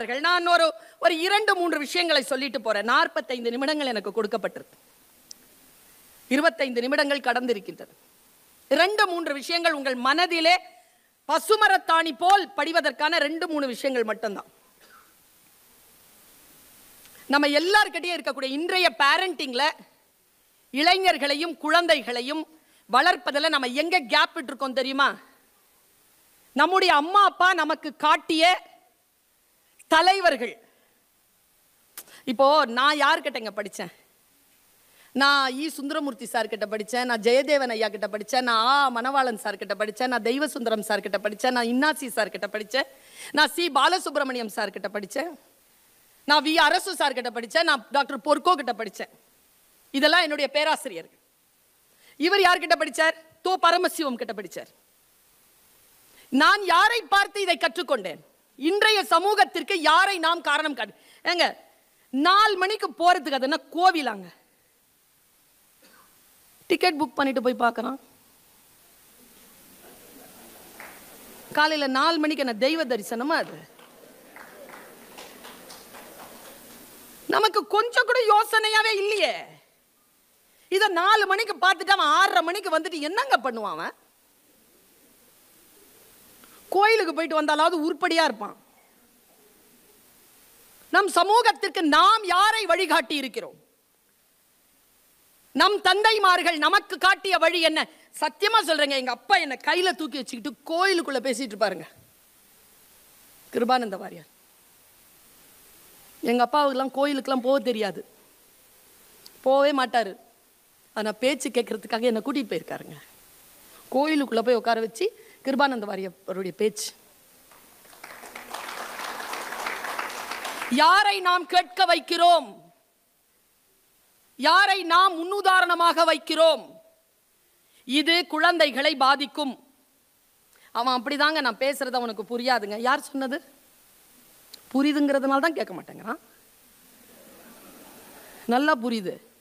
நான் ஒரு ஒரு இரண்டு மூன்று விஷயங்களை சொல்லிட்டு போறேன் நாற்பத்தைந்து நிமிடங்கள் எனக்கு கொடுக்கப்பட்டிருக்கு இருபத்தைந்து நிமிடங்கள் கடந்திருக்கின்றது இரண்டு மூன்று விஷயங்கள் உங்கள் மனதிலே பசுமரத்தாணி போல் படிவதற்கான ரெண்டு மூணு விஷயங்கள் மட்டும்தான் நம்ம எல்லார்கிட்டயும் இருக்கக்கூடிய இன்றைய பேரண்டிங்ல இளைஞர்களையும் குழந்தைகளையும் வளர்ப்பதில் நம்ம எங்க கேப் இருக்கோம் தெரியுமா நம்முடைய அம்மா அப்பா நமக்கு காட்டிய தலைவர்கள் இப்போ நான் யார்கிட்டங்க படித்தேன் நான் இ சுந்தரமூர்த்தி சார் கிட்ட படித்தேன் நான் ஜெயதேவன் ஐயா கிட்ட படித்தேன் நான் ஆ மணவாளன் சார் கிட்ட படித்தேன் நான் தெய்வ சுந்தரம் சார் கிட்ட படித்தேன் நான் இன்னாசி சார் கிட்ட படித்தேன் நான் சி பாலசுப்ரமணியம் சார் கிட்ட படித்தேன் நான் வி அரசு சார் கிட்ட படித்தேன் நான் டாக்டர் பொற்கோ கிட்ட படித்தேன் இதெல்லாம் என்னுடைய பேராசிரியர்கள் இவர் யார்கிட்ட படிச்சார் தோ பரமசிவம் கிட்ட படிச்சார் நான் யாரை பார்த்து இதை கற்றுக்கொண்டேன் இன்றைய சமூகத்திற்கு யாரை நாம் காரணம் காட்டு ஏங்க நாலு மணிக்கு போறதுக்கு அது என்ன கோவிலாங்க டிக்கெட் புக் பண்ணிட்டு போய் பார்க்கறான் காலையில நாலு மணிக்கு என்ன தெய்வ தரிசனமா அது நமக்கு கொஞ்சம் கூட யோசனையாவே இல்லையே இத நாலு மணிக்கு பார்த்துட்டு அவன் ஆறரை மணிக்கு வந்துட்டு என்னங்க பண்ணுவான் அவன் கோயிலுக்கு போயிட்டு வந்தாலாவது உருப்படியா இருப்பான் நம் சமூகத்திற்கு நாம் யாரை வழிகாட்டி இருக்கிறோம் நம் தந்தைமார்கள் நமக்கு காட்டிய வழி என்ன சத்தியமா சொல்றேங்க எங்க அப்பா என்ன கையில தூக்கி வச்சுக்கிட்டு கோயிலுக்குள்ள பேசிட்டு இருப்பாருங்க கிருபானந்த வாரியார் எங்க அப்பாவுக்கெல்லாம் கோயிலுக்கெல்லாம் போக தெரியாது போகவே மாட்டாரு ஆனா பேச்சு கேட்கறதுக்காக என்னை கூட்டிட்டு போயிருக்காருங்க கோயிலுக்குள்ள போய் உட்கார வச்சு கிருபானந்த வாரியருடைய பேச்சு யாரை நாம் கேட்க வைக்கிறோம் யாரை நாம் முன்னுதாரணமாக வைக்கிறோம் இது குழந்தைகளை பாதிக்கும் அவன் அப்படிதாங்க நான் பேசுறது அவனுக்கு புரியாதுங்க யார் சொன்னது புரியுதுங்கிறதுனால தான் கேட்க மாட்டேங்கிறான் நல்லா புரியுது